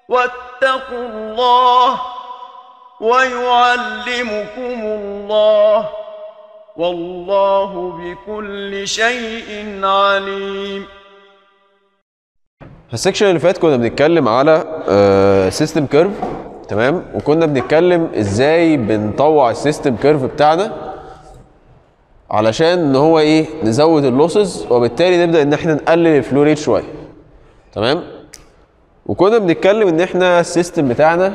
واتقوا الله ويعلمكم الله والله بكل شيء عليم في السكشن اللي فات كنا بنتكلم على سيستم كيرف تمام وكنا بنتكلم ازاي بنطوع السيستم كيرف بتاعنا علشان ان هو ايه نزود اللوسز وبالتالي نبدا ان احنا نقلل الفلو ريت شويه تمام وكنا بنتكلم ان احنا السيستم بتاعنا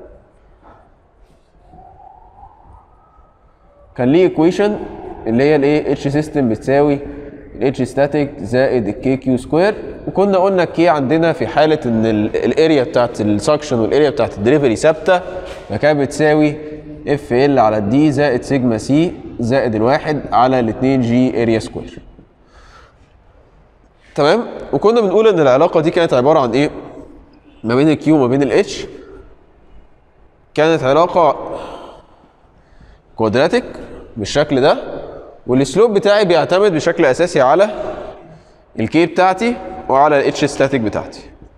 كان ليه ايكويشن اللي هي الايه اتش سيستم بتساوي الاتش ستاتيك زائد الكي كيو سكوير وكنا قلنا الكي عندنا في حاله ان الاريا بتاعت السكشن والاريا بتاعت الدليفري ثابته فكانت بتساوي اف ال على الدي زائد سيجما سي زائد الواحد على ال 2 جي اريا سكوير تمام وكنا بنقول ان العلاقه دي كانت عباره عن ايه ما بين الكيو وما بين الاتش كانت علاقه كوادراتيك بالشكل ده والسلوب بتاعي بيعتمد بشكل اساسي على الكي بتاعتي وعلى الاتش ستاتيك بتاعتي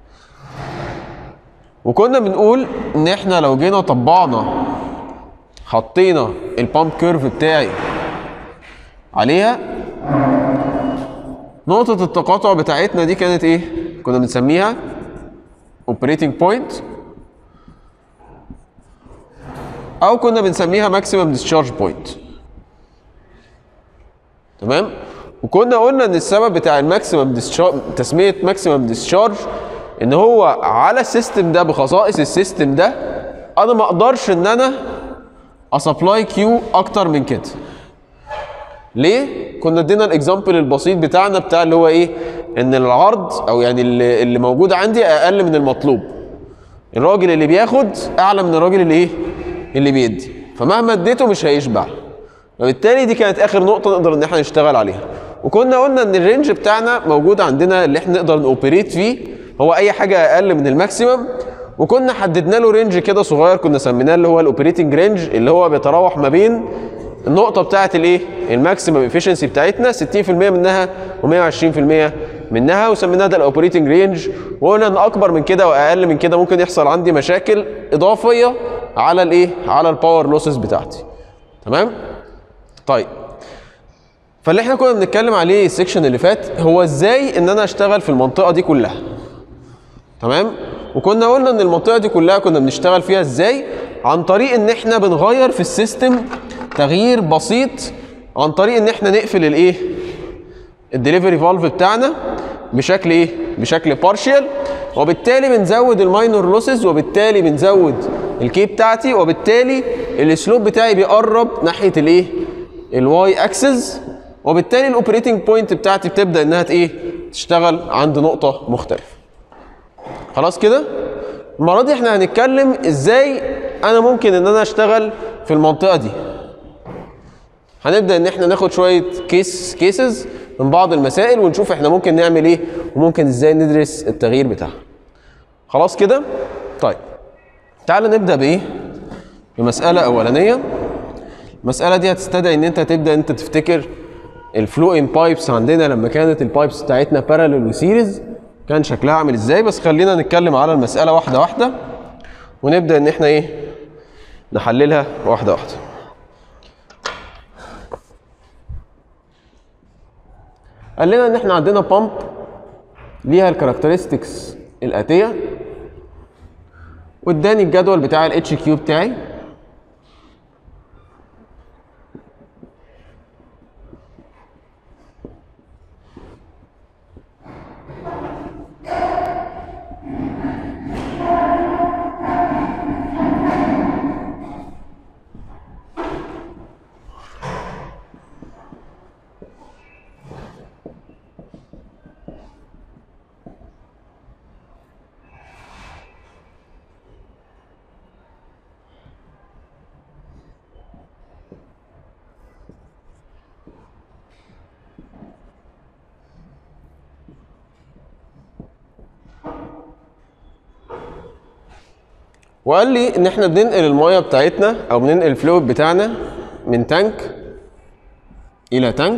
وكنا بنقول ان احنا لو جينا طبقنا حطينا البامب كيرف بتاعي عليها نقطة التقاطع بتاعتنا دي كانت ايه؟ كنا بنسميها اوبريتنج بوينت او كنا بنسميها ماكسيمم ديسشارج بوينت تمام وكنا قلنا ان السبب بتاع الماكسيمم ديسشارج تسميه ماكسيمم ديسشارج ان هو على السيستم ده بخصائص السيستم ده انا ما اقدرش ان انا اسبلاي كيو اكتر من كده ليه كنا ادينا الاكزامبل البسيط بتاعنا بتاع اللي هو ايه ان العرض او يعني اللي, اللي موجود عندي اقل من المطلوب الراجل اللي بياخد اعلى من الراجل اللي ايه اللي بيدي فمهما اديته مش هيشبع فبالتالي دي كانت اخر نقطه نقدر ان احنا نشتغل عليها وكنا قلنا ان الرينج بتاعنا موجود عندنا اللي احنا نقدر نوبريت فيه هو اي حاجه اقل من الماكسيمم وكنا حددنا له رينج كده صغير كنا سميناه اللي هو الاوبريتنج رينج اللي هو بيتراوح ما بين النقطه بتاعه الايه الماكسيمم افشنسي بتاعتنا 60% منها و120% منها وسميناها ده الاوبريتنج رينج وقلنا ان اكبر من كده واقل من كده ممكن يحصل عندي مشاكل اضافيه على الايه على الباور لوسز بتاعتي تمام طيب فاللي احنا كنا بنتكلم عليه السكشن اللي فات هو ازاي ان انا اشتغل في المنطقه دي كلها تمام وكنا قلنا ان المنطقه دي كلها كنا بنشتغل فيها ازاي عن طريق ان احنا بنغير في السيستم تغيير بسيط عن طريق ان احنا نقفل الايه الدليفري فالف بتاعنا بشكل ايه بشكل بارشال وبالتالي بنزود الماينور لوسز وبالتالي بنزود الكي بتاعتي وبالتالي السلوب بتاعي بيقرب ناحيه الايه الواي اكسس وبالتالي الاوبريتنج بوينت بتاعتي بتبدا انها ايه تشتغل عند نقطه مختلفه خلاص كده المره دي احنا هنتكلم ازاي انا ممكن ان انا اشتغل في المنطقه دي هنبدا ان احنا ناخد شويه كيس كيسز من بعض المسائل ونشوف احنا ممكن نعمل ايه وممكن ازاي ندرس التغيير بتاعها خلاص كده طيب تعال نبدا بايه بمساله اولانيه المساله دي هتستدعي ان انت تبدا انت تفتكر الفلو ان بايبس عندنا لما كانت البايبس بتاعتنا بارالل وسيريز كان شكلها عامل ازاي بس خلينا نتكلم على المساله واحده واحده ونبدا ان احنا ايه نحللها واحده واحده قال لنا ان احنا عندنا بامب ليها الكاركترستكس الاتيه واداني الجدول بتاع الاتش كيو بتاعي وقال لي ان احنا بننقل الميه بتاعتنا او بننقل الفلويد بتاعنا من تانك الى تانك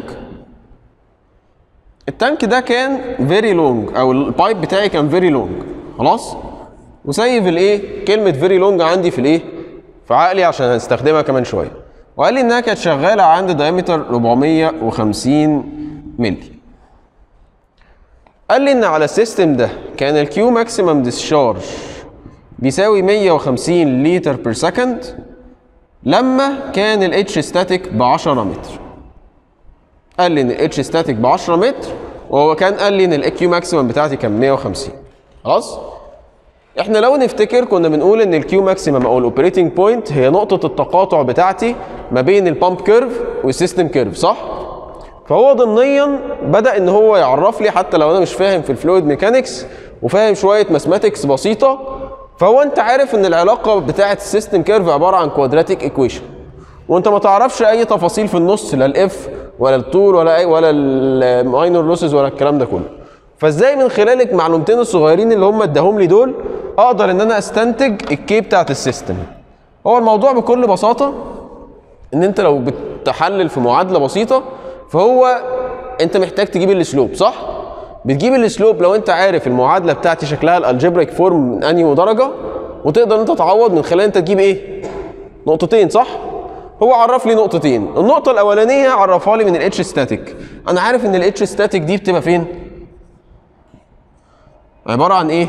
التانك ده كان فيري لونج او البايب بتاعي كان فيري لونج خلاص وسيف الايه كلمه فيري لونج عندي في الايه في عقلي عشان هنستخدمها كمان شويه وقال لي انها كانت شغاله عند دايمتر 450 مللي قال لي ان على السيستم ده كان الكيو ماكسيمم ديسشارج بيساوي 150 لتر بير سكند لما كان الاتش ستاتيك ب 10 متر قال لي ان الاتش ستاتيك ب 10 متر وهو كان قال لي ان الاكيو ماكسيمم بتاعتي كان 150 خلاص احنا لو نفتكر كنا بنقول ان الكيو ماكسيمم او الاوبريتنج بوينت هي نقطه التقاطع بتاعتي ما بين البامب كيرف والسيستم كيرف صح فهو ضمنيا بدا ان هو يعرف لي حتى لو انا مش فاهم في الفلويد ميكانكس وفاهم شويه ماثماتكس بسيطه فهو انت عارف ان العلاقه بتاعه السيستم كيرف عباره عن كوادراتيك ايكويشن وانت ما تعرفش اي تفاصيل في النص لا الاف ولا الطول ولا اي ولا الماينور لوسز ولا الكلام ده كله فازاي من خلال المعلومتين الصغيرين اللي هم اداهم لي دول اقدر ان انا استنتج الكي بتاعه السيستم هو الموضوع بكل بساطه ان انت لو بتحلل في معادله بسيطه فهو انت محتاج تجيب السلوب صح بتجيب السلوب لو انت عارف المعادله بتاعتي شكلها الالجبريك فورم من انهي درجه وتقدر انت تعوض من خلال انت تجيب ايه نقطتين صح هو عرف لي نقطتين النقطه الاولانيه عرفها لي من الاتش ستاتيك انا عارف ان الاتش ستاتيك دي بتبقى فين عباره عن ايه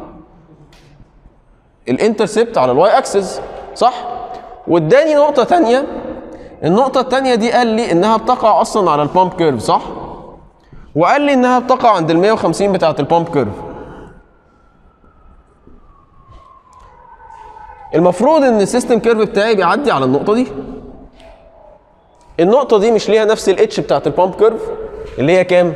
الانترسبت على الواي اكسس صح واداني نقطه ثانيه النقطه الثانيه دي قال لي انها بتقع اصلا على البامب كيرف صح وقال لي انها بتقع عند ال 150 بتاعه البامب كيرف المفروض ان السيستم كيرف بتاعي بيعدي على النقطه دي النقطه دي مش ليها نفس الاتش بتاعه البامب كيرف اللي هي كام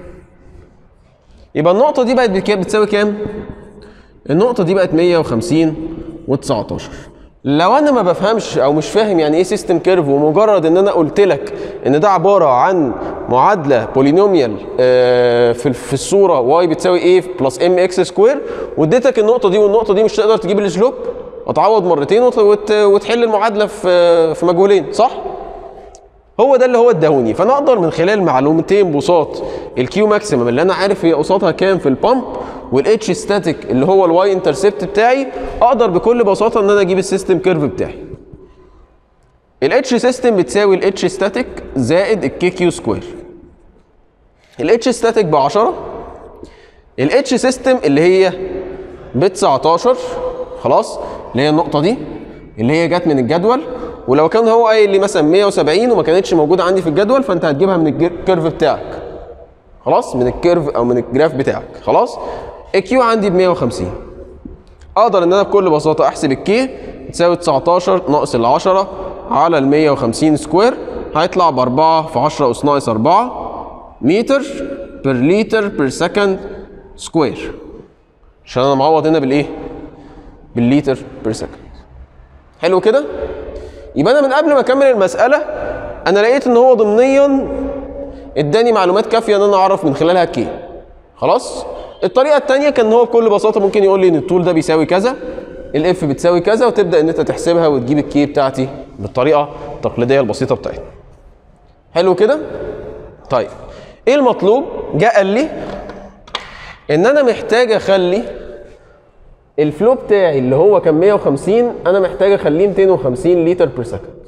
يبقى النقطه دي بقت بكام بتساوي كام النقطه دي بقت 150 و19 لو انا ما بفهمش او مش فاهم يعني ايه سيستم كيرف ومجرد ان انا قلت لك ان ده عباره عن معادله بولينوميال في في الصوره واي بتساوي ايه بلس ام اكس سكوير واديتك النقطه دي والنقطه دي مش تقدر تجيب السلوب وتعوض مرتين وت- وت- وتحل المعادله في في مجهولين صح؟ هو ده اللي هو اداهوني فانا اقدر من خلال معلومتين بساط الكيو ماكسيمم اللي انا عارف هي قصادها كام في البامب والاتش ستاتيك اللي هو الواي انترسبت بتاعي اقدر بكل بساطه ان انا اجيب السيستم كيرف بتاعي الاتش سيستم بتساوي الاتش ستاتيك زائد الكي كيو سكوير الاتش ستاتيك ب 10 الاتش سيستم اللي هي ب 19 خلاص اللي هي النقطه دي اللي هي جت من الجدول ولو كان هو قايل لي مثلا 170 وما كانتش موجوده عندي في الجدول فانت هتجيبها من الكيرف بتاعك خلاص من الكيرف او من الجراف بتاعك خلاص الكيو عندي ب 150 اقدر ان انا بكل بساطه احسب الكي تساوي 19 ناقص ال 10 على ال 150 سكوير هيطلع ب 4 في 10 اس ناقص 4 متر بير لتر بير سكند سكوير عشان انا معوض هنا بالايه؟ بالليتر بير سكند حلو كده؟ يبقى انا من قبل ما اكمل المساله انا لقيت ان هو ضمنيا اداني معلومات كافيه ان انا اعرف من خلالها كي خلاص الطريقه الثانيه كان هو بكل بساطه ممكن يقول لي ان الطول ده بيساوي كذا الاف بتساوي كذا وتبدا ان انت تحسبها وتجيب الكي بتاعتي بالطريقه التقليديه البسيطه بتاعتنا حلو كده طيب ايه المطلوب جاء قال لي ان انا محتاج اخلي الفلو بتاعي اللي هو كان 150 انا محتاج اخليه 250 لتر بير سكند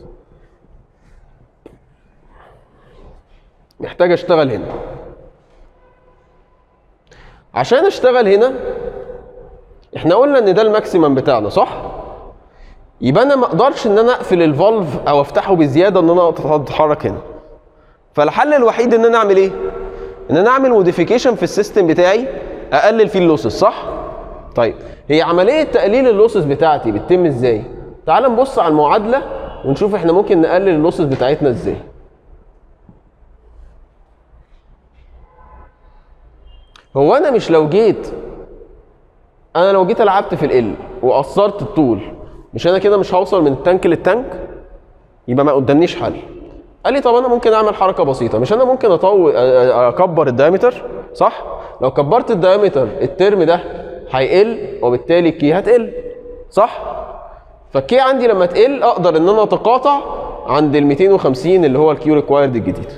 محتاج اشتغل هنا عشان اشتغل هنا احنا قلنا ان ده الماكسيمم بتاعنا صح يبقى انا ما اقدرش ان انا اقفل الفالف او افتحه بزياده ان انا اتحرك هنا فالحل الوحيد ان انا اعمل ايه ان انا اعمل موديفيكيشن في السيستم بتاعي اقلل فيه اللوسز صح طيب هي عمليه تقليل اللوسز بتاعتي بتتم ازاي تعال نبص على المعادله ونشوف احنا ممكن نقلل اللوسز بتاعتنا ازاي هو انا مش لو جيت انا لو جيت لعبت في ال وقصرت الطول مش انا كده مش هوصل من التانك للتانك يبقى ما قدامنيش حل قال لي طب انا ممكن اعمل حركه بسيطه مش انا ممكن اطول اكبر الدايمتر صح لو كبرت الدايمتر الترم ده هيقل وبالتالي الكي هتقل صح فالكي عندي لما تقل اقدر ان انا اتقاطع عند ال 250 اللي هو الكيو ريكوايرد الجديد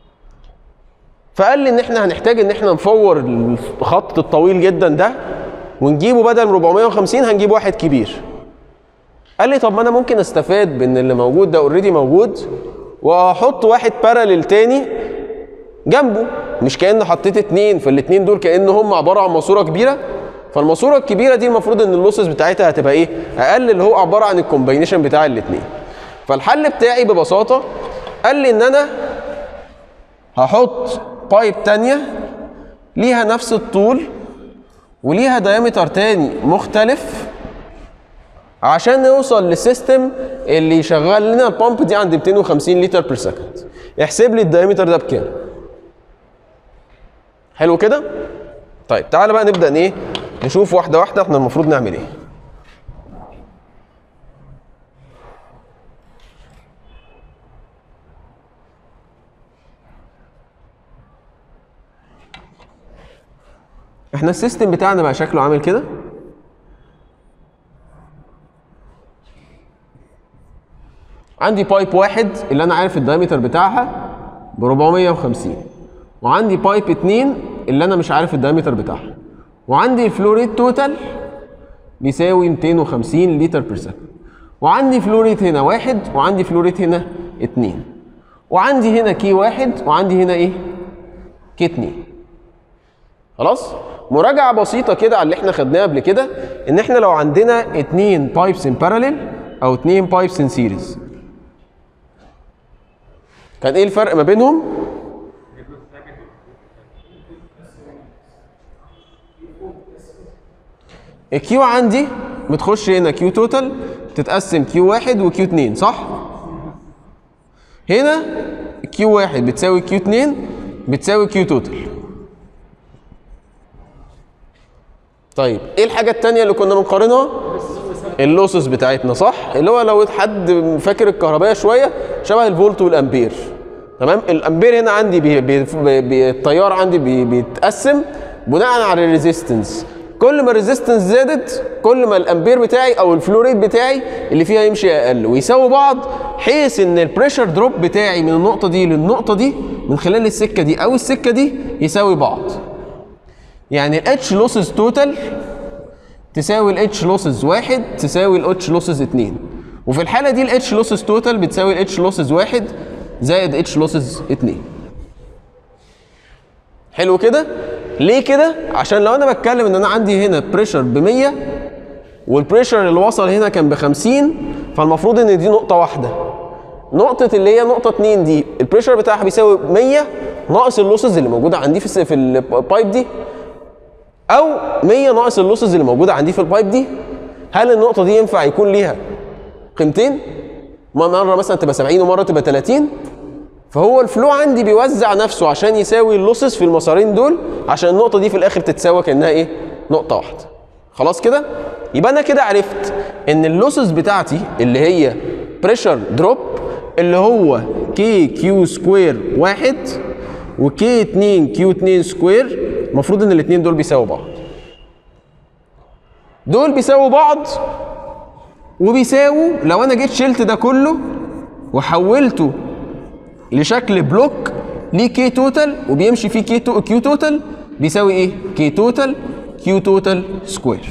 فقال لي ان احنا هنحتاج ان احنا نفور الخط الطويل جدا ده ونجيبه بدل 450 هنجيب واحد كبير قال لي طب ما انا ممكن استفاد بان اللي موجود ده اوريدي موجود واحط واحد باراليل تاني جنبه مش كأن حطيت اتنين فالاتنين دول كأن هم عبارة عن ماسورة كبيرة فالماسورة الكبيرة دي المفروض ان اللوسز بتاعتها هتبقى ايه؟ اقل اللي هو عبارة عن الكومباينيشن بتاع الاتنين فالحل بتاعي ببساطة قال لي ان انا هحط بايب تانية ليها نفس الطول وليها دايمتر تاني مختلف عشان نوصل للسيستم اللي يشغل لنا البامب دي عند 250 لتر بير سكند احسب لي الدايمتر ده بكام حلو كده طيب تعالى بقى نبدا ايه نشوف واحده واحده احنا المفروض نعمل ايه احنا السيستم بتاعنا بقى شكله عامل كده عندي بايب واحد اللي انا عارف الدايمتر بتاعها ب 450 وعندي بايب اتنين اللي انا مش عارف الدايمتر بتاعها وعندي الفلوريد توتال بيساوي 250 لتر بير سكند وعندي فلوريد هنا واحد وعندي فلوريد هنا اتنين وعندي هنا كي واحد وعندي هنا ايه؟ كي اتنين خلاص؟ مراجعة بسيطة كده على اللي احنا خدناه قبل كده ان احنا لو عندنا اتنين بايبس ان باراليل او اتنين بايبس ان سيريز كان ايه الفرق ما بينهم؟ الكيو عندي بتخش هنا كيو توتال تتقسم كيو واحد وكيو اتنين صح؟ هنا كيو واحد بتساوي كيو اتنين بتساوي كيو توتال طيب ايه الحاجة التانية اللي كنا بنقارنها؟ اللوسز بتاعتنا صح؟ اللي هو لو حد فاكر الكهربائية شوية شبه الفولت والامبير تمام؟ الامبير هنا عندي بي بي بي التيار عندي بي بيتقسم بناء على الريزيستنس كل ما الريزيستنس زادت كل ما الامبير بتاعي او الفلو ريت بتاعي اللي فيها يمشي اقل ويساوي بعض حيث ان البريشر دروب بتاعي من النقطه دي للنقطه دي من خلال السكه دي او السكه دي يساوي بعض يعني الاتش لوسز توتال تساوي الاتش لوسز واحد تساوي الاتش لوسز اتنين وفي الحاله دي الاتش لوسز توتال بتساوي الاتش لوسز واحد زائد اتش لوسز اتنين حلو كده ليه كده عشان لو انا بتكلم ان انا عندي هنا بريشر ب 100 والبريشر اللي وصل هنا كان ب 50 فالمفروض ان دي نقطه واحده نقطه اللي هي نقطه 2 دي البريشر بتاعها بيساوي 100 ناقص اللوسز اللي موجوده عندي في في البايب دي او 100 ناقص اللوسز اللي موجوده عندي في البايب دي هل النقطه دي ينفع يكون ليها قيمتين مره مثلا تبقى 70 ومره تبقى 30 فهو الفلو عندي بيوزع نفسه عشان يساوي اللوسز في المسارين دول عشان النقطه دي في الاخر تتساوى كانها ايه نقطه واحده خلاص كده يبقى انا كده عرفت ان اللوسز بتاعتي اللي هي بريشر دروب اللي هو كي كيو سكوير واحد وكي 2 كيو 2 سكوير المفروض ان الاثنين دول بيساووا بعض دول بيساووا بعض وبيساووا لو انا جيت شلت ده كله وحولته لشكل بلوك ليه كي توتال وبيمشي فيه كي تو كيو توتال بيساوي ايه؟ كي توتال كيو توتال سكوير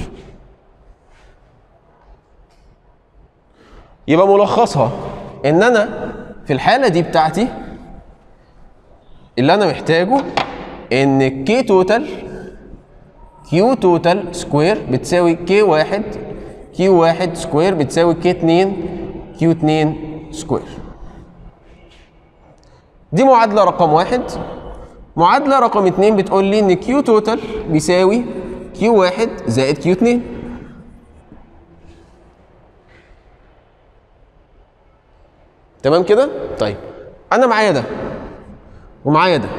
يبقى ملخصها ان انا في الحاله دي بتاعتي اللي انا محتاجه ان كي توتال كيو توتال سكوير بتساوي كي واحد كيو واحد سكوير بتساوي كي اتنين كيو اتنين سكوير دي معادلة رقم واحد معادلة رقم اتنين بتقول لي ان كيو توتال بيساوي كيو واحد زائد كيو اتنين تمام كده؟ طيب انا معايا ده ومعايا ده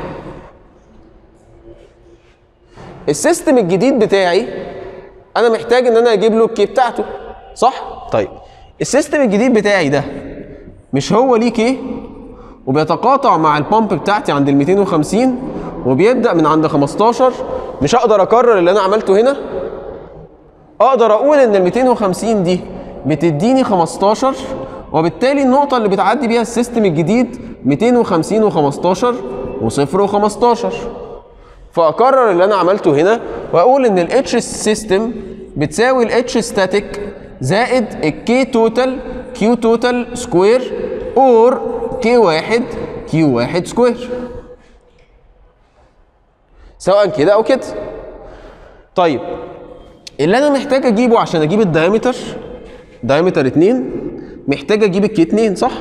السيستم الجديد بتاعي انا محتاج ان انا اجيب له الكي بتاعته صح؟ طيب السيستم الجديد بتاعي ده مش هو ليه كي وبيتقاطع مع البامب بتاعتي عند ال 250 وبيبدا من عند 15 مش هقدر اكرر اللي انا عملته هنا اقدر اقول ان ال 250 دي بتديني 15 وبالتالي النقطه اللي بتعدي بيها السيستم الجديد 250 و15 وصفر و15 فاكرر اللي انا عملته هنا واقول ان الاتش سيستم بتساوي الاتش ستاتيك زائد الكي توتال كيو توتال سكوير اور كي واحد كيو واحد سكوير سواء كده او كده طيب اللي انا محتاج اجيبه عشان اجيب الدايمتر دايمتر 2 محتاج اجيب الكي 2 صح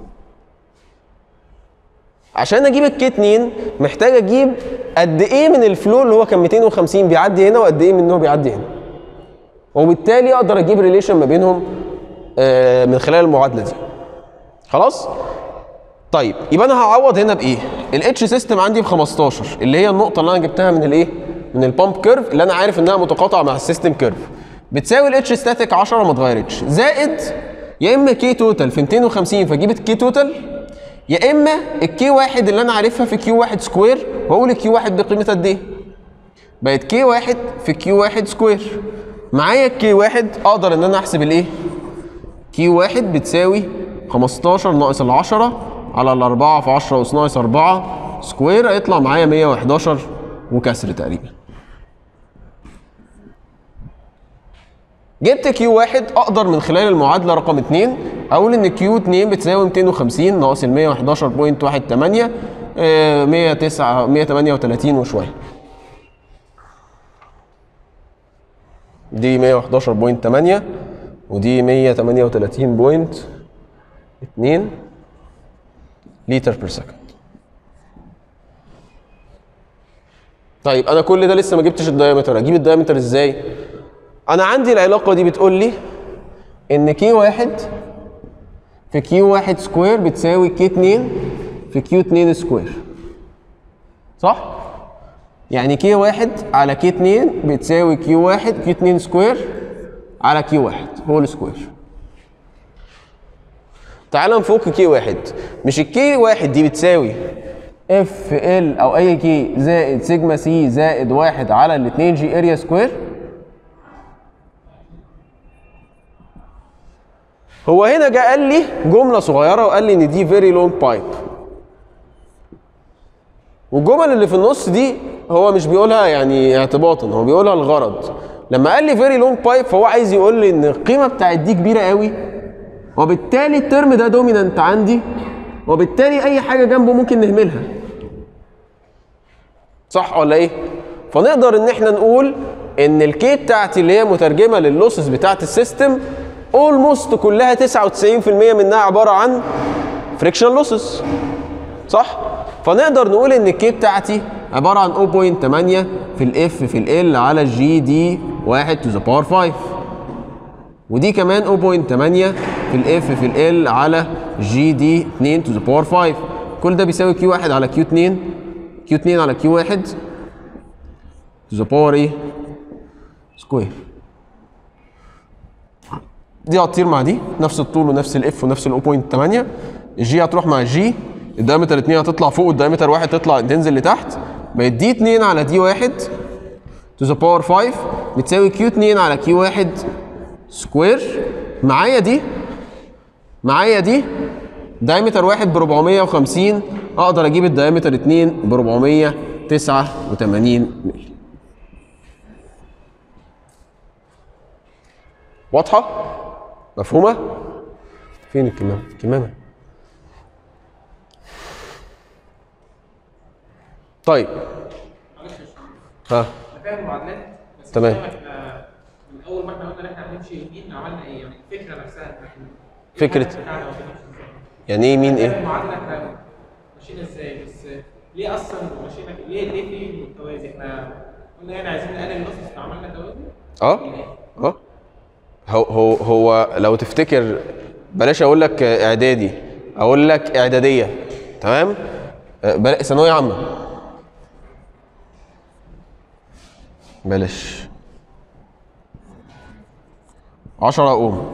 عشان اجيب الكي 2 محتاج اجيب قد ايه من الفلو اللي هو كان 250 بيعدي هنا وقد ايه منه بيعدي هنا وبالتالي اقدر اجيب ريليشن ما بينهم آه، من خلال المعادله دي خلاص طيب يبقى انا هعوض هنا بايه الاتش سيستم عندي ب 15 اللي هي النقطه اللي انا جبتها من الايه من البامب كيرف اللي انا عارف انها متقاطعه مع السيستم كيرف بتساوي الاتش ستاتيك 10 ما اتغيرتش زائد يا اما كي توتال في 250 فاجيب الكي توتال يا اما الكي واحد اللي انا عارفها في كيو واحد سكوير واقول الكيو واحد بقيمه قد ايه بقت كي واحد في كيو واحد سكوير معايا الكي واحد اقدر ان انا احسب الايه كيو واحد بتساوي 15 ناقص ال 10 على ال 4 في 10 أس ناقص 4 سكوير هيطلع معايا 111 وكسر تقريبا جبت كيو واحد اقدر من خلال المعادله رقم 2 اقول ان كيو 2 بتساوي 250 ناقص ال 111.18 آه، 109 138 وشويه دي 111.8 ودي 138.2 لتر بير سكند طيب انا كل ده لسه ما جبتش الدايمتر اجيب الدايمتر ازاي انا عندي العلاقه دي بتقول لي ان كي واحد في كيو واحد سكوير بتساوي كي 2 في كيو 2 سكوير صح يعني كي واحد على كي 2 بتساوي كيو واحد كيو 2 سكوير على كيو واحد هول سكوير تعال نفك كي واحد مش الكي واحد دي بتساوي اف ال او اي كي زائد سيجما سي زائد واحد على الاتنين جي اريا سكوير هو هنا جه قال لي جمله صغيره وقال لي ان دي فيري لونج بايب والجمل اللي في النص دي هو مش بيقولها يعني اعتباطا هو بيقولها الغرض لما قال لي فيري لونج بايب فهو عايز يقول لي ان القيمه بتاعت دي كبيره قوي وبالتالي الترم ده دومينانت عندي وبالتالي اي حاجه جنبه ممكن نهملها صح ولا ايه فنقدر ان احنا نقول ان الكي بتاعتي اللي هي مترجمه للوسز بتاعت السيستم اولموست كلها 99% منها عباره عن فريكشن لوسز صح فنقدر نقول ان الكي بتاعتي عباره عن 0.8 في الاف في ال على الجي دي 1 تو ذا باور 5 ودي كمان 0.8 في الاف في ال على جي دي 2 تو ذا باور 5 كل ده بيساوي كيو 1 على كيو 2 كيو 2 على كيو 1 تو ذا باور ايه سكوير دي هتطير مع دي نفس الطول ونفس الاف ونفس ال 0.8 الجي هتروح مع الجي الدايمتر 2 هتطلع فوق والدايمتر 1 تطلع تنزل لتحت بقت دي 2 على دي 1 تو ذا باور 5 بتساوي كيو 2 على كيو 1 سكوير معايا دي معايا دي دايمتر واحد ب 450 اقدر اجيب الدايمتر 2 ب 489 مللي واضحة؟ مفهومة؟ فين الكمامة؟ الكمامة طيب ها فاهم المعادلات بس تمام. مش فاهم احنا من اول ما احنا قلنا ان احنا هنمشي يمين عملنا ايه يعني الفكره نفسها إحنا- إيه فكرة. الهدف بتاعنا وبنمشي إزاي؟ يعني ايه مين فاهم ايه؟ المعادله احنا ماشيين ازاي بس ليه اصلا ماشيين ليه ليه في التوازي احنا قلنا يعني عايزين نقلل النص فعملنا توازي اه اه هو هو هو لو تفتكر بلاش اقول لك اعدادي اقول لك اعداديه تمام آه، بلا ثانويه عامه بلاش 10 اوم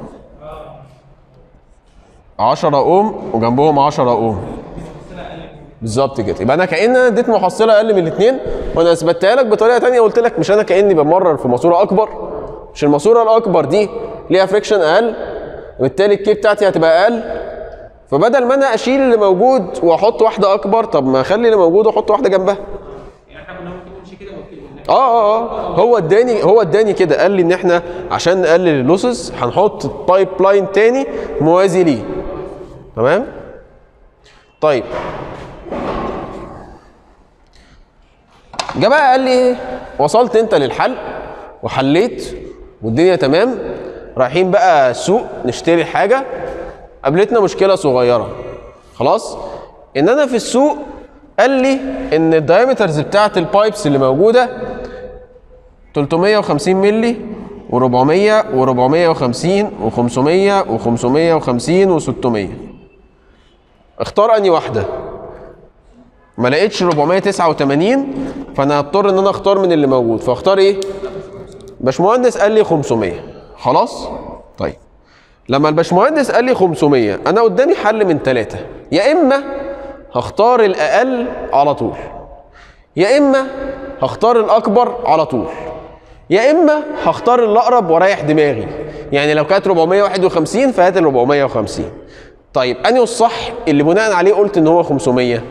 10 اوم وجنبهم 10 اوم بالظبط كده يبقى انا كان انا اديت محصله اقل من الاثنين وانا اثبتها لك بطريقه تانية قلت لك مش انا كاني بمرر في ماسوره اكبر مش الماسوره الاكبر دي ليها فريكشن اقل وبالتالي الكي بتاعتي هتبقى اقل فبدل ما انا اشيل اللي موجود واحط واحده اكبر طب ما اخلي اللي موجود واحط واحده جنبها يعني احنا كنا ممكن نمشي اه اه اه هو اداني هو اداني كده قال لي ان احنا عشان نقلل اللوسز هنحط بايب لاين تاني موازي ليه تمام طيب جه بقى قال لي ايه وصلت انت للحل وحليت والدنيا تمام رايحين بقى السوق نشتري حاجه قابلتنا مشكله صغيره خلاص ان انا في السوق قال لي ان الدايمترز بتاعت البايبس اللي موجوده 350 مللي و400 و450 و500 و550 و600 اختار اني واحده ما لقيتش 489 فانا هضطر ان انا اختار من اللي موجود فاختار ايه باشمهندس قال لي 500 خلاص طيب لما الباشمهندس قال لي 500 انا قدامي حل من ثلاثه يا اما هختار الاقل على طول يا اما هختار الاكبر على طول يا اما هختار الاقرب واريح دماغي يعني لو كانت 451 فهات ال 450 طيب انهي الصح اللي بناء عليه قلت ان هو 500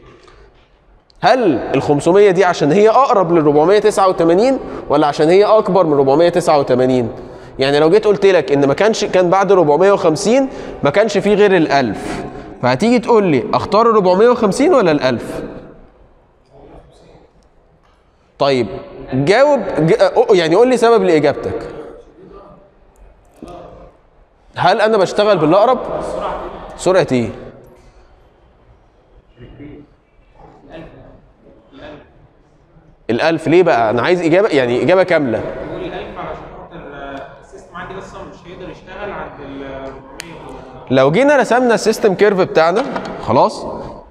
هل ال 500 دي عشان هي اقرب لل 489 ولا عشان هي اكبر من 489 يعني لو جيت قلت لك ان ما كانش كان بعد 450 ما كانش فيه غير ال 1000 فهتيجي تقول لي اختار ال 450 ولا ال 1000 طيب جاوب ج- يعني قول لي سبب لاجابتك هل انا بشتغل بالاقرب سرعه ايه الألف ليه بقى؟ أنا عايز إجابة يعني إجابة كاملة. بقول الألف علشان خاطر السيستم عندي اصلا مش هيقدر يشتغل عند ال 400 لو جينا رسمنا السيستم كيرف بتاعنا خلاص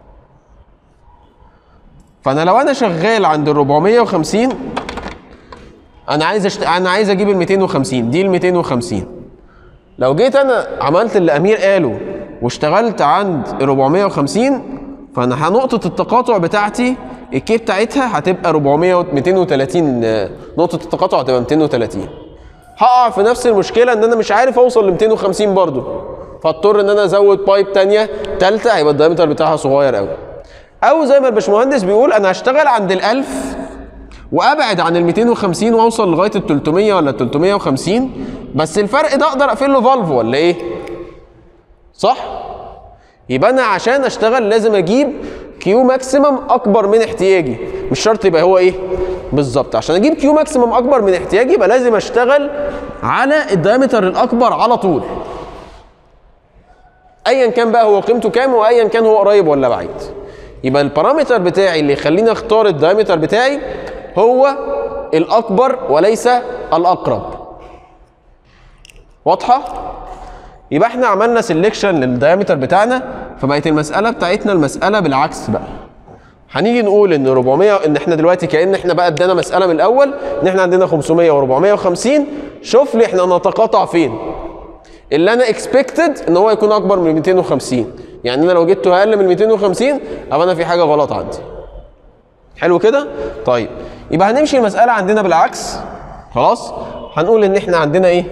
فأنا لو أنا شغال عند ال 450 أنا عايز أشت... أنا عايز أجيب ال 250 دي ال 250 لو جيت أنا عملت اللي أمير قاله واشتغلت عند ال 450 فأنا نقطة التقاطع بتاعتي الكي بتاعتها هتبقى 400 و 230 آه، نقطة التقاطع هتبقى 230 هقع في نفس المشكله ان انا مش عارف اوصل ل 250 برضو فاضطر ان انا ازود بايب تانية تالتة هيبقى الدايمتر بتاعها صغير قوي او زي ما الباشمهندس بيقول انا هشتغل عند ال 1000 وابعد عن ال 250 واوصل لغايه ال 300 ولا ال 350 بس الفرق ده اقدر اقفل له فالف ولا ايه؟ صح؟ يبقى انا عشان اشتغل لازم اجيب كيو ماكسيمم اكبر من احتياجي مش شرط يبقى هو ايه بالظبط عشان اجيب كيو ماكسيمم اكبر من احتياجي يبقى لازم اشتغل على الدايمتر الاكبر على طول ايا كان بقى هو قيمته كام وايا كان هو قريب ولا بعيد يبقى البارامتر بتاعي اللي يخليني اختار الدايمتر بتاعي هو الاكبر وليس الاقرب واضحه يبقى احنا عملنا سيلكشن للدايمتر بتاعنا فبقت المساله بتاعتنا المساله بالعكس بقى هنيجي نقول ان 400 ان احنا دلوقتي كان احنا بقى ادانا مساله من الاول ان احنا عندنا 500 و450 شوف لي احنا نتقاطع فين اللي انا اكسبكتد ان هو يكون اكبر من 250 يعني انا لو جبته اقل من 250 ابقى انا في حاجه غلط عندي حلو كده طيب يبقى هنمشي المساله عندنا بالعكس خلاص هنقول ان احنا عندنا ايه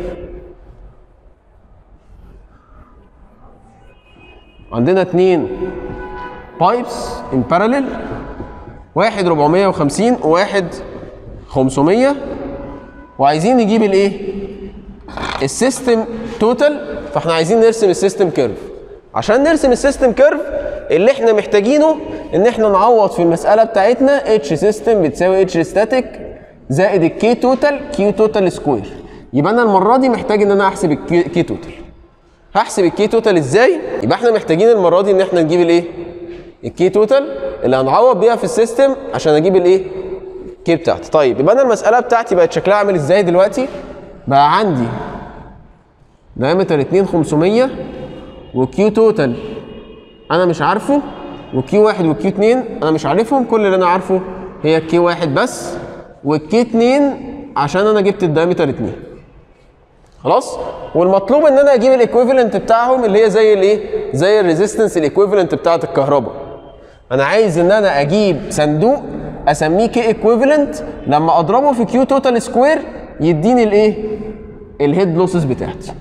عندنا اتنين بايبس ان باراليل واحد 450 وواحد 500 وعايزين نجيب الايه السيستم توتال فاحنا عايزين نرسم السيستم كيرف عشان نرسم السيستم كيرف اللي احنا محتاجينه ان احنا نعوض في المساله بتاعتنا اتش سيستم بتساوي اتش ستاتيك زائد الكي توتال كيو توتال سكوير يبقى انا المره دي محتاج ان انا احسب الكي توتال هحسب الكي توتال ازاي يبقى احنا محتاجين المره دي ان احنا نجيب الايه الكي توتال اللي هنعوض بيها في السيستم عشان اجيب الايه الكي بتاعتي طيب يبقى انا المساله بتاعتي بقت شكلها عامل ازاي دلوقتي بقى عندي دايمتر 2500 وكيو توتال انا مش عارفه وكيو واحد وكيو اتنين انا مش عارفهم كل اللي انا عارفه هي الكي واحد بس والكي اتنين عشان انا جبت الدايمتر اتنين خلاص والمطلوب ان انا اجيب الايكويفالنت بتاعهم اللي هي زي الايه زي الريزيستنس الايكويفالنت بتاعه الكهرباء انا عايز ان انا اجيب صندوق اسميه كي ايكويفالنت لما اضربه في كيو توتال سكوير يديني الايه الهيد لوسز بتاعتي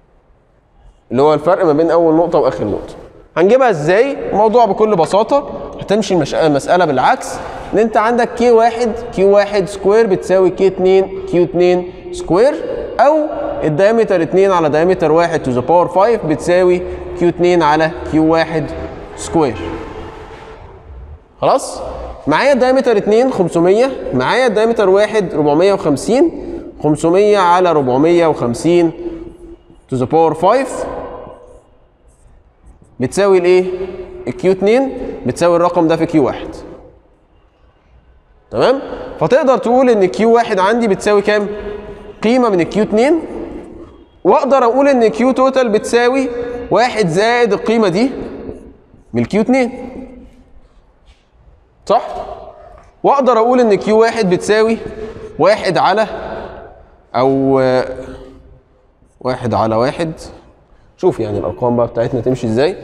اللي هو الفرق ما بين اول نقطه واخر نقطه هنجيبها ازاي الموضوع بكل بساطه هتمشي المش- المساله بالعكس ان انت عندك كي واحد كيو واحد سكوير بتساوي كي 2 كيو 2 سكوير او الدايمتر 2 على دايمتر 1 تو ذا باور 5 بتساوي كيو 2 على كيو 1 سكوير خلاص معايا الدايمتر 2 500 معايا الدايمتر 1 450 500 على 450 to the power 5 بتساوي الايه؟ الكيو 2 بتساوي الرقم ده في كيو 1 تمام؟ فتقدر تقول ان كيو 1 عندي بتساوي كام؟ قيمه من الكيو 2 واقدر اقول ان كيو توتال بتساوي 1 زائد القيمه دي من الكيو 2 صح؟ واقدر اقول ان كيو 1 بتساوي 1 على او آه، واحد على واحد شوف يعني الارقام بقى بتاعتنا تمشي ازاي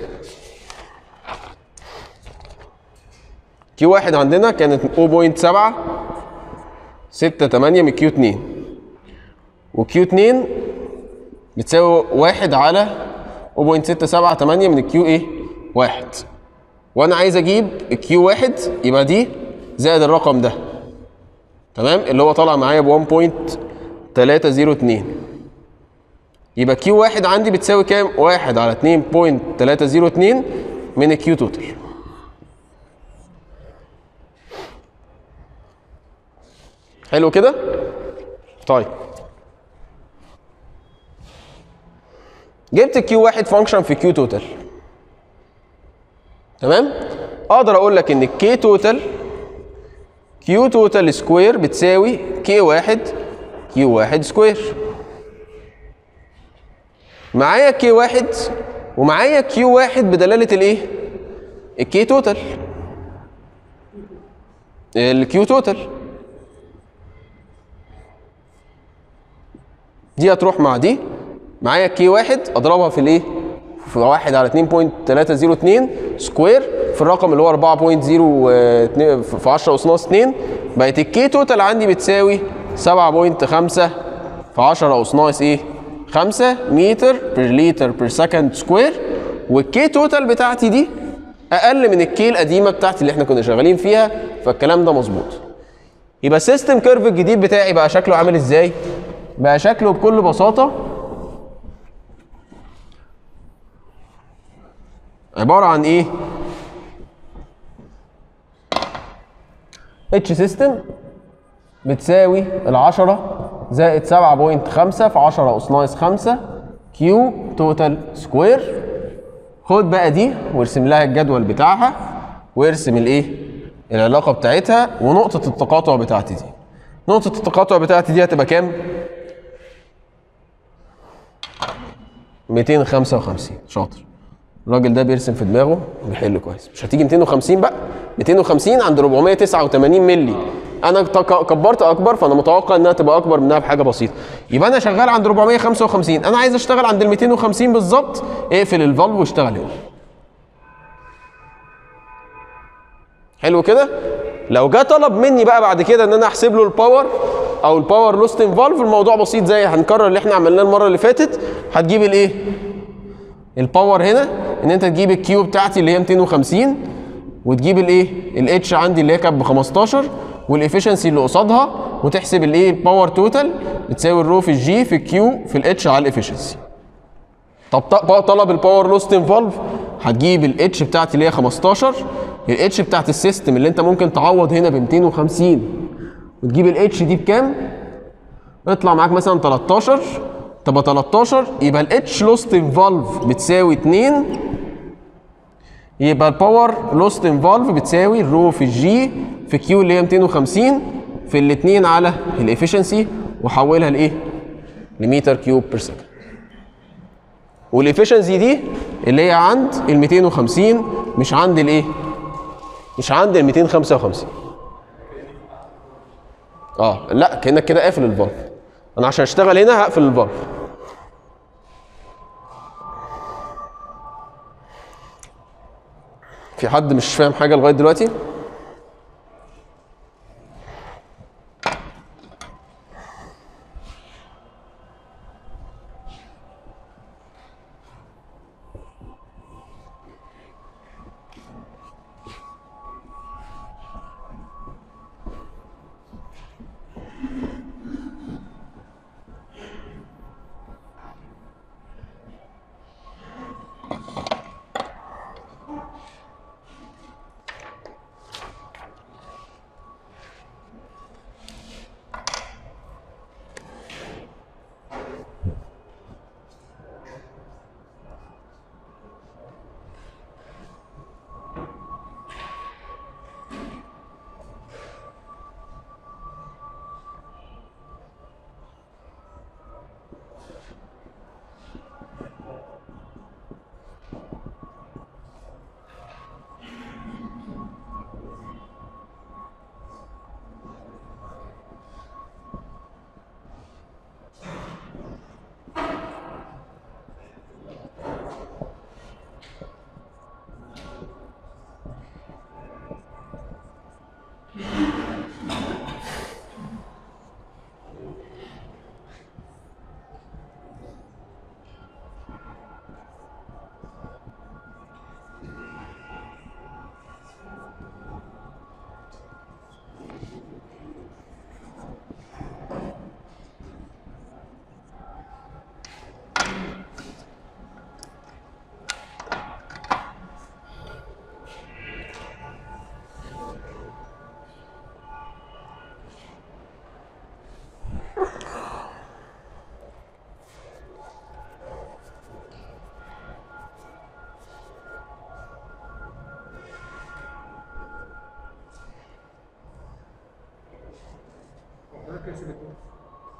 كيو واحد عندنا كانت 0.7 ستة تمانية من كيو اتنين وكيو اتنين بتساوي واحد على 0.678 من الكيو ايه واحد وانا عايز اجيب الكيو واحد يبقى دي زائد الرقم ده تمام اللي هو طالع معايا ب 1.302 يبقى كيو واحد عندي بتساوي كام؟ واحد على 2.302 من الكيو توتال حلو كده؟ طيب جبت الكيو واحد فانكشن في كيو توتال تمام؟ اقدر اقول لك ان الكي توتال كيو توتال سكوير بتساوي كي واحد كيو واحد سكوير معايا كي واحد ومعايا كيو واحد بدلالة الايه؟ الكي توتال الكيو توتال دي هتروح مع دي معايا كي واحد اضربها في الايه؟ في واحد على 2.302 سكوير في الرقم اللي هو 4.02 في 10 اس ناقص 2 بقت الكي توتال عندي بتساوي 7.5 في 10 اس ناقص ايه؟ 5 متر بير لتر بير سكند سكوير والكي توتال بتاعتي دي اقل من الكي القديمه بتاعتي اللي احنا كنا شغالين فيها فالكلام ده مظبوط يبقى السيستم كيرف الجديد بتاعي بقى شكله عامل ازاي بقى شكله بكل بساطه عباره عن ايه اتش سيستم بتساوي العشرة زائد 7.5 في 10 أس ناقص 5 كيو توتال سكوير خد بقى دي وارسم لها الجدول بتاعها وارسم الايه العلاقة بتاعتها ونقطة التقاطع بتاعتي دي نقطة التقاطع بتاعتي دي هتبقى كام؟ 255 شاطر الراجل ده بيرسم في دماغه بيحل كويس مش هتيجي 250 بقى 250 عند 489 مللي انا تك- كبرت اكبر فانا متوقع انها تبقى اكبر منها بحاجه بسيطه يبقى انا شغال عند 455 انا عايز اشتغل عند ال 250 بالظبط اقفل الفالف واشتغل هنا حلو كده لو جه طلب مني بقى بعد كده ان انا احسب له الباور او الباور لوست ان فالف الموضوع بسيط زي هنكرر اللي احنا عملناه المره اللي فاتت هتجيب الايه الباور هنا ان انت تجيب الكيو بتاعتي اللي هي 250 وتجيب الايه الاتش عندي اللي هي كانت ب 15 والافشنسي اللي قصادها وتحسب الايه الباور توتال بتساوي الرو في الجي في الكيو في الاتش على الافشنسي طب ط- طلب الباور لوست ان فالف هتجيب الاتش بتاعتي اللي هي 15 الاتش بتاعت السيستم اللي انت ممكن تعوض هنا ب 250 وتجيب الاتش دي بكام؟ يطلع معاك مثلا 13 تبقى 13 يبقى الاتش لوست ان فالف بتساوي 2 يبقى الباور لوست ان فالف بتساوي الرو في الجي في كيو اللي هي 250 في الاثنين على الافشنسي وحولها لايه؟ لمتر كيوب بير سكند والافشنسي دي اللي هي عند ال 250 مش عند الايه؟ مش عند ال 255 اه لا كانك كده قافل الفالف انا عشان اشتغل هنا هقفل الفالف في حد مش فاهم حاجه لغايه دلوقتي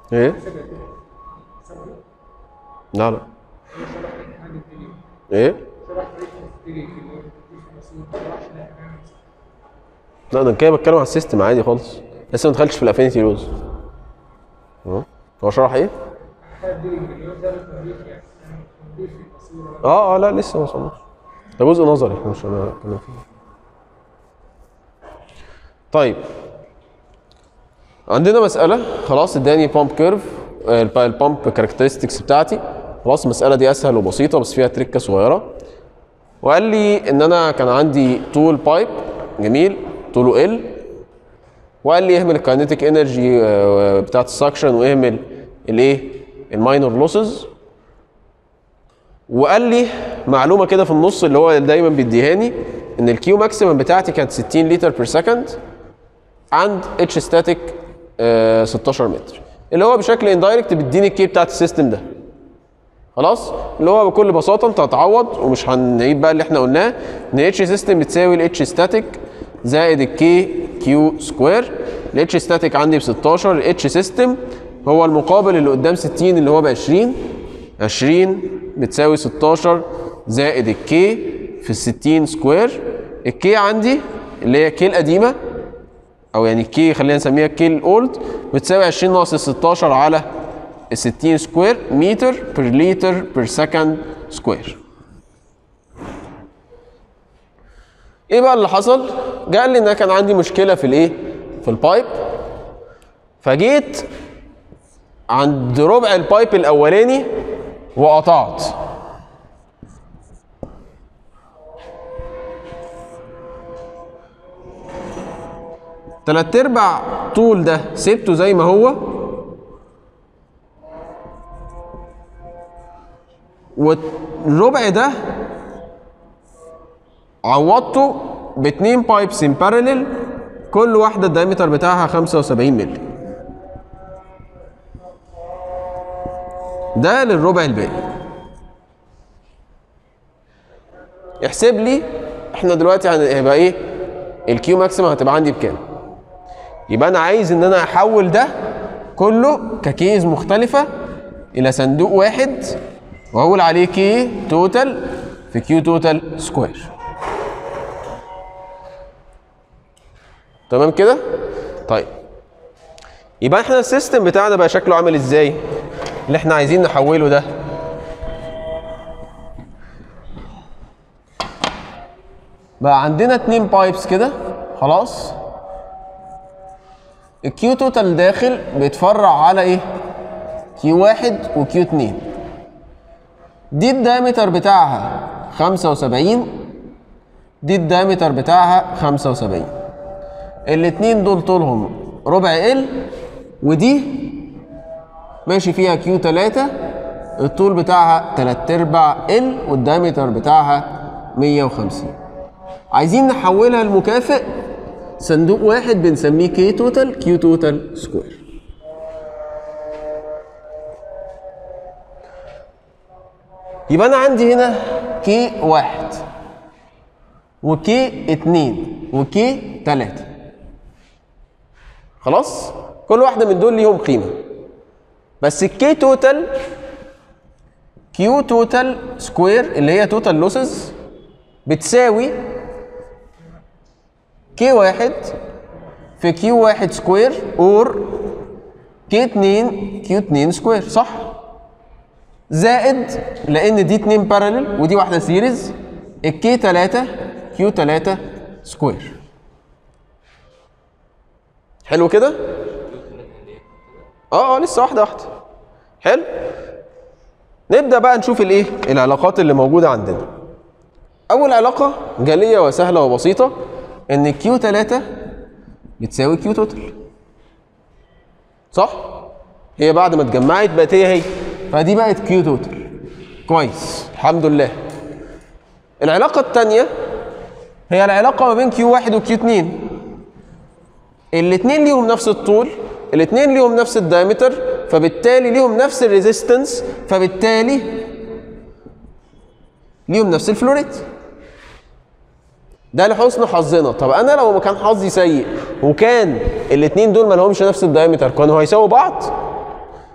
ايه لا لا ايه لا ده أنا كده بتكلم على السيستم عادي خالص لسه ما دخلتش في الافينيتي لوز أه. هو شرح ايه؟ اه اه لا لسه ما وصلناش ده جزء نظري احنا مش انا بتكلم فيه طيب عندنا مسألة خلاص اداني بامب كيرف البامب كاركترستكس بتاعتي خلاص المسألة دي أسهل وبسيطة بس فيها تركة صغيرة وقال لي إن أنا كان عندي طول بايب جميل طوله ال وقال لي اهمل الكاينيتيك انرجي بتاعت السكشن واهمل الايه الماينور لوسز وقال لي معلومه كده في النص اللي هو دايما بيديهاني ان الكيو ماكسيمم بتاعتي كانت 60 لتر بير سكند عند اتش ستاتيك 16 متر اللي هو بشكل اندايركت بيديني الكي بتاعت السيستم ده خلاص اللي هو بكل بساطه انت هتعوض ومش هنعيد بقى اللي احنا قلناه ان اتش سيستم بتساوي الاتش ستاتيك زائد الكي كيو سكوير الاتش ستاتيك عندي ب 16 الاتش سيستم هو المقابل اللي قدام 60 اللي هو ب 20 20 بتساوي 16 زائد الكي في ال 60 سكوير الكي عندي اللي هي الكي القديمه او يعني الكي خلينا نسميها الكي الاولد بتساوي 20 ناقص ال 16 على ال 60 سكوير متر بير لتر بير سكند سكوير ايه بقى اللي حصل؟ قال لي ان أنا كان عندي مشكله في الايه؟ في البايب فجيت عند ربع البايب الاولاني وقطعت تلات ارباع طول ده سبته زي ما هو والربع ده عوضته باتنين بايبس ان بارلل كل واحده الدايمتر بتاعها 75 مللي ده للربع الباقي احسب لي احنا دلوقتي هن- هيبقى ايه الكيو ماكسيمم هتبقى عندي بكام يبقى انا عايز ان انا احول ده كله ككيز مختلفه الى صندوق واحد واقول عليه كي توتال في كيو توتال سكوير تمام كده طيب يبقى احنا السيستم بتاعنا بقى شكله عامل ازاي اللي احنا عايزين نحوله ده بقى عندنا اتنين بايبس كده خلاص الكيو توتال داخل بيتفرع على ايه كيو واحد وكيو اتنين دي الدايمتر بتاعها 75 دي الدايمتر بتاعها 75 الاتنين دول طولهم ربع ال ودي ماشي فيها كيو 3 الطول بتاعها 3 ارباع ال والدايمتر بتاعها 150 عايزين نحولها لمكافئ صندوق واحد بنسميه كي توتال كيو توتال سكوير يبقى انا عندي هنا كي واحد وكي اتنين وكي تلاتة خلاص كل واحدة من دول ليهم قيمة بس الكي توتال كيو توتال سكوير اللي هي توتال لوسز بتساوي كي واحد في كيو واحد سكوير اور كي اتنين كيو اتنين سكوير صح؟ زائد لان دي اتنين بارلل ودي واحده سيريز الكي 3 كيو 3 سكوير حلو كده اه اه لسه واحده واحده حلو نبدا بقى نشوف الايه العلاقات اللي موجوده عندنا اول علاقه جاليه وسهله وبسيطه ان كيو 3 بتساوي كيو توتال صح هي بعد ما اتجمعت بقت هي هي فدي بقت كيو توتال كويس الحمد لله العلاقة التانية هي العلاقة ما بين كيو واحد وكيو اتنين الاتنين ليهم نفس الطول الاتنين ليهم نفس الدايمتر فبالتالي ليهم نفس الريزيستنس فبالتالي ليهم نفس الفلوريت ده لحسن حظنا طب انا لو ما كان حظي سيء وكان الاتنين دول ما لهمش نفس الدايمتر كانوا هيساووا بعض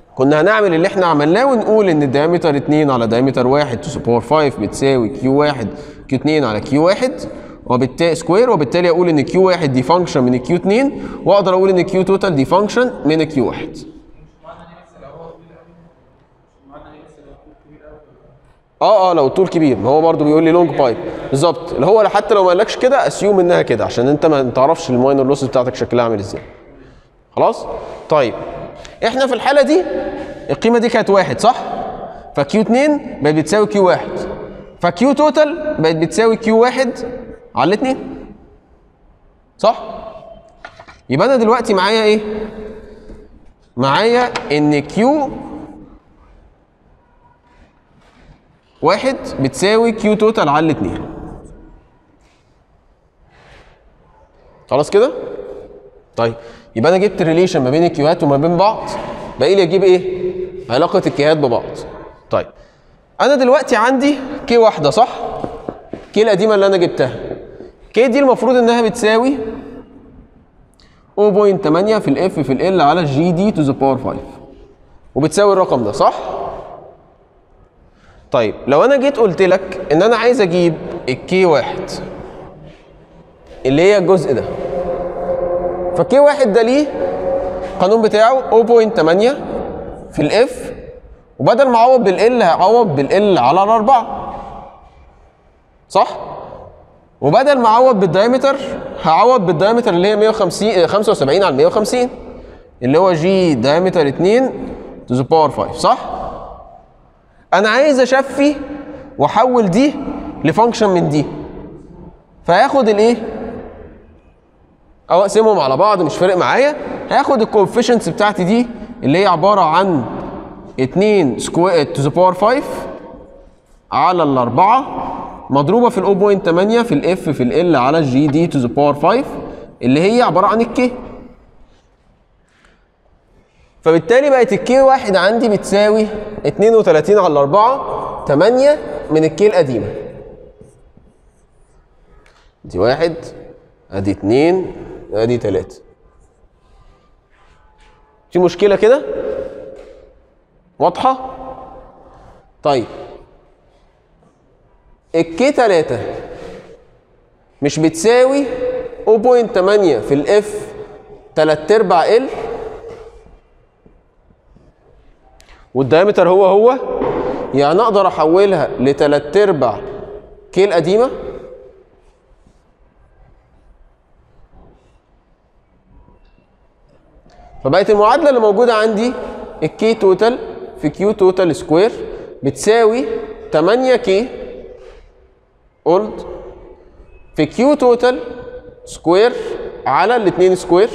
كنا هنعمل اللي احنا عملناه ونقول ان الدايمتر 2 على دايمتر 1 تو باور 5 بتساوي كيو 1 كيو 2 على كيو 1 وبالتالي سكوير وبالتالي اقول ان كيو 1 دي فانكشن من الكيو 2 واقدر اقول ان كيو توتال دي فانكشن من الكيو 1 اه اه لو الطول كبير ما هو برضه بيقول لي لونج بايب بالظبط اللي هو حتى لو ما قالكش كده اسيوم انها كده عشان انت ما تعرفش الماينر لوسز بتاعتك شكلها عامل ازاي خلاص طيب احنا في الحاله دي القيمه دي كانت واحد صح فكيو 2 بقت بتساوي كيو 1 فكيو توتال بقت بتساوي كيو 1 على الاثنين صح يبقى انا دلوقتي معايا ايه معايا ان كيو واحد بتساوي كيو توتال على الاثنين خلاص كده طيب يبقى انا جبت الريليشن ما بين الكيوهات وما بين بعض باقي لي اجيب ايه علاقه الكيهات ببعض طيب انا دلوقتي عندي كي واحده صح كي القديمه اللي انا جبتها كي دي المفروض انها بتساوي 0.8 في الاف في ال على جي دي تو ذا باور 5 وبتساوي الرقم ده صح طيب لو انا جيت قلت لك ان انا عايز اجيب الكي واحد اللي هي الجزء ده فكي واحد ده ليه القانون بتاعه 0.8 في الاف وبدل ما اعوض بالال هعوض بالال على الاربعه صح؟ وبدل ما اعوض بالدايمتر هعوض بالدايمتر اللي هي 150 75 على 150 اللي هو جي دايمتر 2 تو ذا باور 5 صح؟ انا عايز اشفي واحول دي لفانكشن من دي فهاخد الايه او اقسمهم على بعض مش فارق معايا هاخد الكوفيشنتس بتاعتي دي اللي هي عباره عن 2 سكوير تو ذا باور 5 على الاربعه مضروبه في ال 0.8 في الاف في ال على الجي دي تو ذا باور 5 اللي هي عباره عن الكي فبالتالي بقت الكي واحد عندي بتساوي 32 على 4 8 من الكي القديمه دي واحد ادي اتنين ادي تلاتة في مشكلة كده واضحة طيب الكي تلاتة مش بتساوي 0.8 في الاف تلات ارباع ال والدايمتر هو هو يعني اقدر احولها لتلات ارباع كي القديمه فبقت المعادله اللي موجوده عندي الكي توتال في كيو توتال سكوير بتساوي 8 كي اولد في كيو توتال سكوير على الاثنين سكوير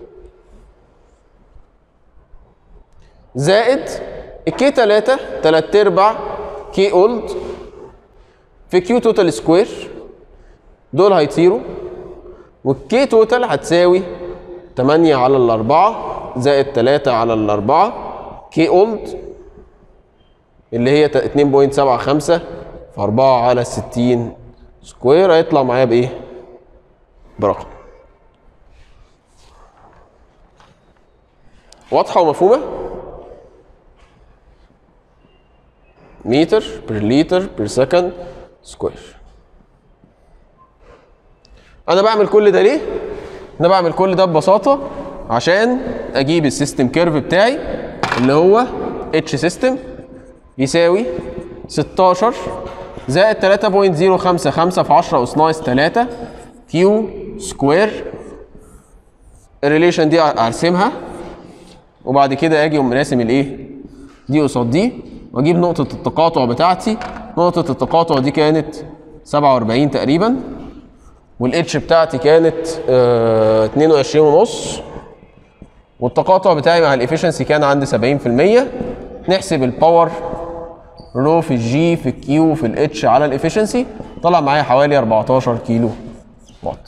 زائد الكي 3 3 ارباع كي اولد في كيو توتال سكوير دول هيطيروا والكي توتال هتساوي 8 على الأربعة زائد 3 على الأربعة كي اولد اللي هي 2.75 في 4 على 60 سكوير هيطلع معايا بإيه؟ برقم واضحة ومفهومة؟ متر بير لتر بير سكند سكوير انا بعمل كل ده ليه انا بعمل كل ده ببساطه عشان اجيب السيستم كيرف بتاعي اللي هو اتش سيستم يساوي 16 زائد 3.055 في 10 اس ناقص 3 كيو سكوير الريليشن دي ارسمها وبعد كده اجي اقوم راسم الايه دي قصاد دي واجيب نقطة التقاطع بتاعتي نقطة التقاطع دي كانت 47 تقريبا والاتش بتاعتي كانت آه 22 ونص والتقاطع بتاعي مع الافشنسي كان عندي 70% نحسب الباور رو في الجي في الكيو في الاتش على الافشنسي طلع معايا حوالي 14 كيلو وات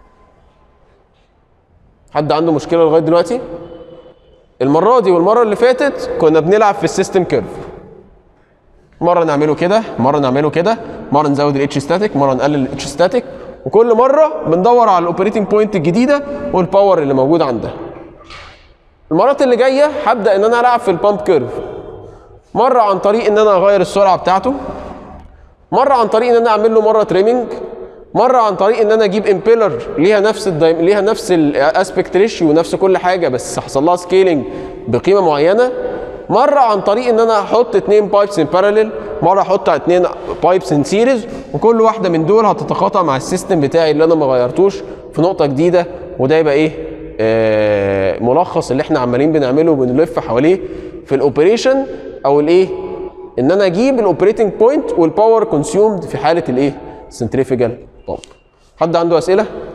حد عنده مشكله لغايه دلوقتي المره دي والمره اللي فاتت كنا بنلعب في السيستم كيرف مره نعمله كده مره نعمله كده مره نزود الاتش ستاتيك مره نقلل الاتش ستاتيك وكل مره بندور على الاوبريتنج بوينت الجديده والباور اللي موجود عندها المرات اللي جايه هبدا ان انا العب في البامب كيرف مره عن طريق ان انا اغير السرعه بتاعته مره عن طريق ان انا اعمل له مره تريمنج مره عن طريق ان انا اجيب امبيلر ليها نفس الدايم ليها نفس الاسبكت ريشيو ونفس كل حاجه بس حصل لها سكيلينج بقيمه معينه مره عن طريق ان انا احط اتنين بايبس ان باراليل مره احط اتنين بايبس ان سيريز وكل واحده من دول هتتقاطع مع السيستم بتاعي اللي انا ما غيرتوش في نقطه جديده وده يبقى ايه آه ملخص اللي احنا عمالين بنعمله وبنلف حواليه في الاوبريشن او الايه ان انا اجيب الاوبريتنج بوينت والباور كونسيومد في حاله الايه سنتريفيجال بامب حد عنده اسئله